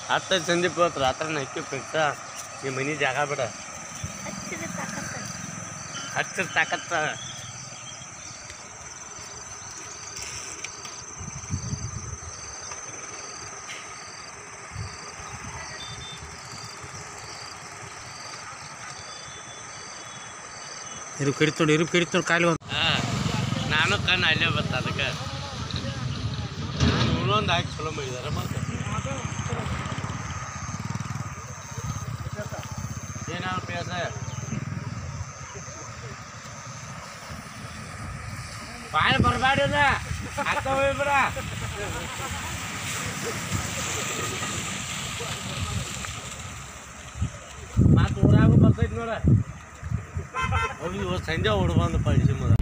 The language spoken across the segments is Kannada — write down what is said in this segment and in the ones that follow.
ಹತ್ತು ಸಂದೀಪ್ ಇವತ್ತು ರಾತ್ರಿ ನಕ್ಕಿ ಫಿಕ್ಸ ನಿಮ್ಮ ಮನೆ ಜಾಗ ಬಿಡ ಹಚ್ಚಿರ ತಾಕತ್ತ ಇರು ಕಡಿತೋಡು ಇರು ಕಡಿತೋಡು ಕಾಲಿ ಒಂದು ಹಾ ನಾನು ಕಣ್ಣು ಅಲ್ಲೇ ಬತ್ತ ಅದಕ್ಕೆ ಇನ್ನೊಂದು ಹಾಕಿ ಚಲೋ ಮಾಡಿದಾರೆ ಮತ್ತೆ ಏನಾವ ಪ್ಯಾಸ ಬಾಯ್ ಬರಬೇಡ ಅಕ್ಕ ಹೋಗ್ಬಿಡ ಮತ್ತೆ ಊರಾಗ ಬರ್ತೈತಿ ನೋಡ ಹೋಗಿ ಇವತ್ತು ಸಂಜೆ ಹೊಡ್ ಬಂದು ಪಡಿಸಿ ಮಗ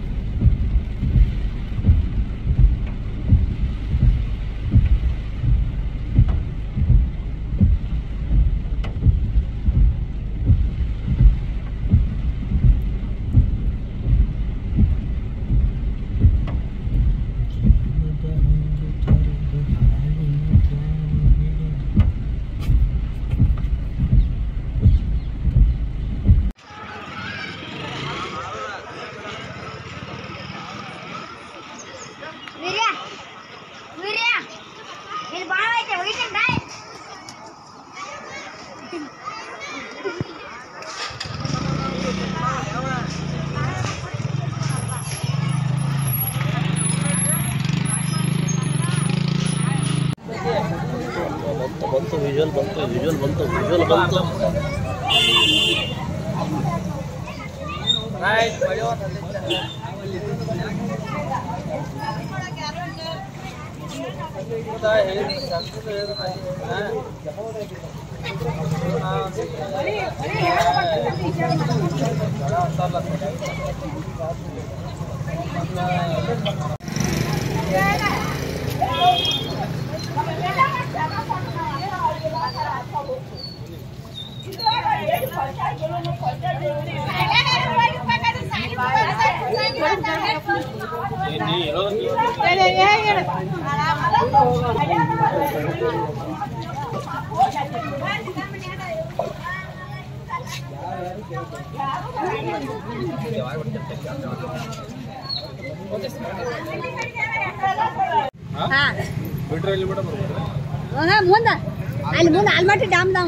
ವೀರ್ಯ ವೀರ್ಯ ಇಲ್ಲಿ ಭಾಳ ಐತೆ ಹೋಗಿದ್ದೀನಿ ಬಾಯ್ ಬಂತು ಬಂತು ವಿಜುವಲ್ ಬಂತು ವಿಜುವಲ್ ಬಂತು ವಿಜುವಲ್ ಬಂತು ಮುಂದ ಅಲ್ಲಿ ಮುಂದೆ ಆಲ್ಮಟ್ಟಿ ಡ್ಯಾಮ್ ದಾವ್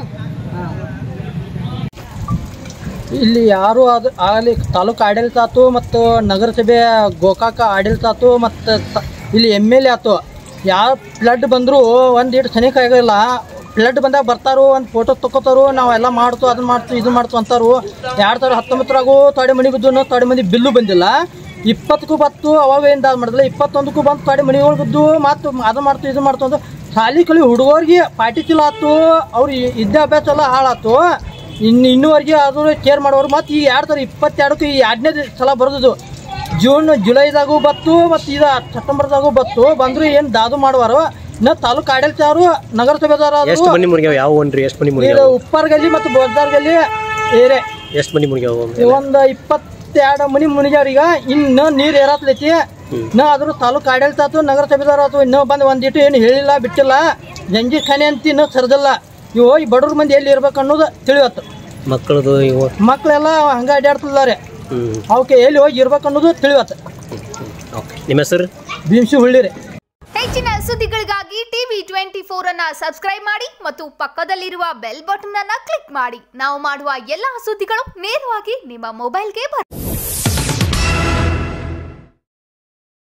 ಇಲ್ಲಿ ಯಾರು ಅದು ಆಗಲಿ ತಾಲೂಕು ಆಡಳಿತ ಆತು ಮತ್ತು ನಗರಸಭೆ ಗೋಕಾಕ ಆಡಳಿತ ಆತು ಮತ್ತು ತ- ಇಲ್ಲಿ ಎಮ್ ಎಲ್ ಎ ಆತು ಯಾವ ಫ್ಲಡ್ ಬಂದರೂ ಒಂದು ಇಟ್ಟು ಸನಿಕ ಆಗಿಲ್ಲ ಫ್ಲಡ್ ಬಂದಾಗ ಬರ್ತಾರು ಒಂದು ಫೋಟೋ ತಗೋತಾರು ನಾವೆಲ್ಲ ಮಾಡ್ತು ಅದನ್ನ ಮಾಡ್ತು ಇದು ಮಾಡ್ತು ಅಂತಾರು ಎರಡು ಸಾವಿರ ಹತ್ತೊಂಬತ್ತರಾಗೂ ತೊಡೆ ಮನೆ ಬಿದ್ದು ತೊಡೆ ಮಂದಿ ಬಿಲ್ಲು ಬಂದಿಲ್ಲ ಇಪ್ಪತ್ತಕ್ಕೂ ಬತ್ತು ಅವಾಗ ಏನು ಮಾಡಿದಿಲ್ಲ ಇಪ್ಪತ್ತೊಂದಕ್ಕೂ ಬಂತು ತೊಡೆ ಮನೆಗಳು ಬಿದ್ದು ಮತ್ತು ಅದು ಮಾಡ್ತು ಇದು ಮಾಡ್ತು ಅಂತ ಶಾಲಿ ಕಲಿ ಹುಡುಗರಿಗೆ ಪಾಟಿ ಚಲೋ ಆತು ಅವ್ರ ವಿದ್ಯಾಭ್ಯಾಸ ಎಲ್ಲ ಹಾಳಾತು ಇನ್ನು ಇನ್ನೂವರೆಗೆ ಆದರೂ ಕೇರ್ ಮಾಡೋರು ಮತ್ತು ಈ ಎರಡು ಸಾವಿರ ಇಪ್ಪತ್ತೆರಡಕ್ಕೆ ಈ ಎರಡನೇ ಸಲ ಬರೋದು ಜೂನ್ ಜುಲೈದಾಗೂ ಬತ್ತು ಮತ್ತು ಇದು ಸೆಪ್ಟೆಂಬರ್ದಾಗೂ ಬತ್ತು ಬಂದ್ರು ಏನು ದಾದು ಮಾಡುವಾರು ಇನ್ನು ತಾಲೂಕು ಆಡಳಿತ ಅವರು ನಗರಸಭೆದವರು ಎಷ್ಟು ಮನಿ ಮುರಿಗ್ಯಾವ ಯಾವ ಒನ್ರಿ ಎಷ್ಟು ಮನಿ ಇದು ಮುರಿಗ್ಯಾವ ಉಪ್ಪಾರ್ ಗಲ್ಲಿ ಮತ್ತು ಬೋದ್ದಾರ್ ಗಲ್ಲಿ ಏರೆ ಎಷ್ಟು ಮನಿ ಮುರಿಗ್ಯಾವ ಒಂದು ಇಪ್ಪತ್ತೆರಡು ಮನಿ ಮುನಿಗ್ಯಾವ್ರ ಈಗ ಇನ್ನು ನೀರು ಏರಾತ್ಲೈತಿ ಇನ್ನು ಅದ್ರ ತಾಲೂಕು ಆಡಳಿತ ಆತು ನಗರಸಭೆದವ್ರು ಆತು ಇನ್ನೂ ಬಂದು ಒಂದಿಟ್ಟು ಏನು ಹೇಳಿಲ್ಲ ಬಿಟ್ಟಿಲ್ಲ ಜಂಜಿ ಖಾನೆ ಅಂತ ಇನ್ನೂ ಸರಿದಿಲ್ಲ ಇವು ಈ ಬಡವ್ರ ಮಂದಿ ಎಲ್ಲಿ ಇರ್ಬೇಕು ಅನ್ನೋದು ತಿಳಿಯತ್ತು ಮಕ್ಕಳದು ಇವು ಮಕ್ಕಳೆಲ್ಲ ಹಂಗ ಅಡ್ಡಾಡ್ತಿದ್ದಾರೆ ಹ್ಮ್ ಅವಕ್ಕೆ ಎಲ್ಲಿ ಹೋಗಿ ಇರ್ಬೇಕು ಅನ್ನೋದು ತಿಳಿಯತ್ತೆ ಓಕೆ ನಿಮ್ಮ ಹೆಸರು ಭೀಮ್ಸಿ ಹುಳ್ಳಿರಿ ಹೆಚ್ಚಿನ ಸುದ್ದಿಗಳಿಗಾಗಿ ಟಿವಿ ಟ್ವೆಂಟಿ ಫೋರ್ ಅನ್ನ ಸಬ್ಸ್ಕ್ರೈಬ್ ಮಾಡಿ ಮತ್ತು ಪಕ್ಕದಲ್ಲಿರುವ ಬೆಲ್ ಬಟನ್ ಅನ್ನ ಕ್ಲಿಕ್ ಮಾಡಿ ನಾವು ಮಾಡುವ ಎಲ್ಲಾ ಸುದ್ದಿಗಳು ನೇರವಾಗಿ ನಿಮ್ಮ ಮೊಬೈಲ್ಗೆ ಬರ್ತವೆ